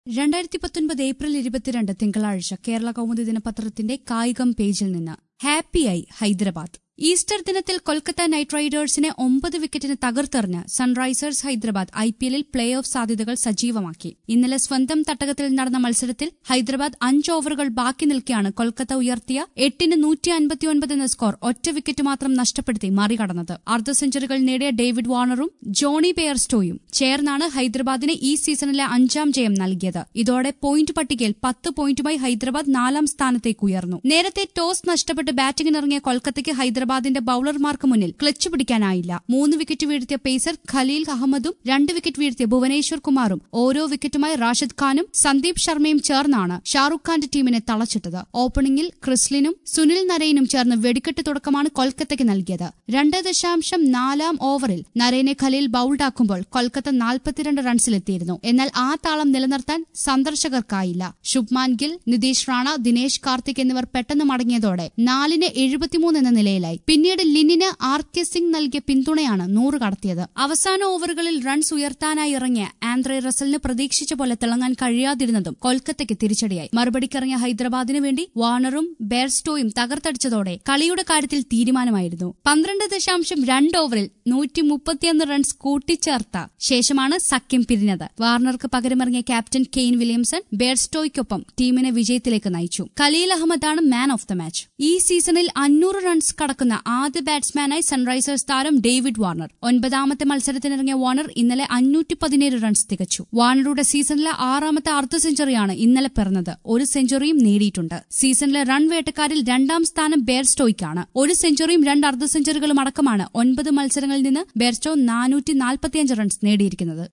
രണ്ടായിരത്തി പത്തൊൻപത് ഏപ്രിൽ ഇരുപത്തിരണ്ട് തിങ്കളാഴ്ച കേരള കൗമുദി ദിനപത്രത്തിന്റെ കായികം പേജിൽ നിന്ന് ഹാപ്പിയായി ഹൈദരാബാദ് ഈസ്റ്റർ ദിനത്തിൽ കൊൽക്കത്ത നൈറ്റ് റൈഡേഴ്സിനെ ഒമ്പത് വിക്കറ്റിന് തകർത്തെറിഞ്ഞ് സൺറൈസേഴ്സ് ഹൈദരാബാദ് ഐ പി എല്ലിൽ പ്ലേ ഓഫ് സാധ്യതകൾ സജീവമാക്കി ഇന്നലെ സ്വന്തം തട്ടകത്തിൽ നടന്ന മത്സരത്തിൽ ഹൈദരാബാദ് അഞ്ച് ഓവറുകൾ ബാക്കി നിൽക്കെയാണ് കൊൽക്കത്ത ഉയർത്തിയ എട്ടിന് നൂറ്റി അൻപത്തിയൊൻപത് എന്ന സ്കോർ ഒറ്റ വിക്കറ്റ് മാത്രം നഷ്ടപ്പെടുത്തി മറികടന്നത് അർദ്ധ സെഞ്ചുറികൾ നേടിയ ഡേവിഡ് വാർണറും ജോണി ബെയർസ്റ്റോയും ചേർന്നാണ് ഹൈദരാബാദിന് ഈ സീസണിലെ അഞ്ചാം ജയം നൽകിയത് ഇതോടെ പോയിന്റ് പട്ടികയിൽ പത്ത് പോയിന്റുമായി ഹൈദരാബാദ് നാലാം സ്ഥാനത്തേക്ക് ഉയർന്നു നേരത്തെ ടോസ് നഷ്ടപ്പെട്ട് ബാറ്റിംഗിനിറങ്ങിയ കൊൽക്കത്തയ്ക്ക് ഹൈദരാബാദിന്റെ ബൌളർമാർക്ക് മുന്നിൽ ക്ലച്ച് പിടിക്കാനായില്ല മൂന്ന് വിക്കറ്റ് വീഴ്ത്തിയ പേസർ ഖലീൽ അഹമ്മദും രണ്ട് വിക്കറ്റ് വീഴ്ത്തിയ ഭുവനേശ്വർ കുമാറും ഓരോ വിക്കറ്റുമായി റാഷിദ് ഖാനും സന്ദീപ് ശർമ്മയും ചേർന്നാണ് ഷാറുഖ് ഖാന്റെ ടീമിനെ തളച്ചിട്ടത് ഓപ്പണിംഗിൽ ക്രിസ്ലിനും സുനിൽ നരൈനും ചേർന്ന് വെടിക്കെട്ട് തുടക്കമാണ് കൊൽക്കത്തയ്ക്ക് നൽകിയത് രണ്ട് ദശാംശം നാലാം ഓവറിൽ നരൈനെ ഖലീൽ ബൌൾഡാക്കുമ്പോൾ കൊൽക്കത്ത നാൽപ്പത്തിരണ്ട് റൺസിലെത്തിയിരുന്നു എന്നാൽ ആ താളം നിലനിർത്താൻ സന്ദർശകർക്കായില്ല ശുഭ്മാൻ ഗിൽ നിതീഷ് റാണ ദിനേശ് കാർത്തിക് എന്നിവർ പെട്ടെന്ന് മടങ്ങിയതോടെ നാലിന് എഴുപത്തിമൂന്ന് എന്ന നിലയിലായി പിന്നീട് ലിനിന് ആർ കെ സിംഗ് നൽകിയ പിന്തുണയാണ് നൂറ് കടത്തിയത് അവസാന ഓവറുകളിൽ റൺസ് ഉയർത്താനായി ഇറങ്ങിയ ആൻഡ്രെ റസലിന് പ്രതീക്ഷിച്ച പോലെ തിളങ്ങാൻ കഴിയാതിരുന്നതും കൊൽക്കത്തയ്ക്ക് തിരിച്ചടിയായി മറുപടിക്കിറങ്ങിയ ഹൈദരാബാദിന് വേണ്ടി വാർണറും ബെയർസ്റ്റോയും തകർത്തടിച്ചതോടെ കളിയുടെ കാര്യത്തിൽ തീരുമാനമായിരുന്നു പന്ത്രണ്ട് ദശാംശം രണ്ട് ഓവറിൽ നൂറ്റി മുപ്പത്തിയൊന്ന് റൺസ് കൂട്ടിച്ചേർത്ത ശേഷമാണ് സഖ്യം പിരിഞ്ഞത് വാർണർക്ക് പകരമിറങ്ങിയ ക്യാപ്റ്റൻ കെയ്ൻ വില്യംസൺ ബെയർസ്റ്റോയ്ക്കൊപ്പം ടീമിനെ വിജയത്തിലേക്ക് നയിച്ചു ഖലീൽ അഹമ്മദാണ് മാൻ ഓഫ് ദ മാച്ച് ഈ സീസണിൽ അഞ്ഞൂറ് റൺസ് കടക്കുന്ന ആദ്യ ബാറ്റ്സ്മാനായി സൺറൈസേഴ്സ് താരം ഡേവിഡ് വാർണർ ഒൻപതാമത്തെ മത്സരത്തിനിറങ്ങിയ വാർണർ ഇന്നലെ അഞ്ഞൂറ്റി പതിനേഴ് റൺസ് തികച്ചു വാർണറുടെ സീസണിലെ ആറാമത്തെ അർദ്ധ സെഞ്ചുറിയാണ് ഇന്നലെ പിറന്നത് ഒരു സെഞ്ചുറിയും നേടിയിട്ടുണ്ട് സീസണിലെ റൺ വേട്ടക്കാരിൽ രണ്ടാം സ്ഥാനം ബെയർസ്റ്റോയ്ക്കാണ് ഒരു സെഞ്ചുറിയും രണ്ട് അർദ്ധ സെഞ്ചുറികളും അടക്കമാണ് ഒൻപത് മത്സരങ്ങളിൽ നിന്ന് ബെയർസ്റ്റോ നാനൂറ്റി നാൽപ്പത്തിയഞ്ച് റൺസ് നേടിയിരിക്കുന്നത്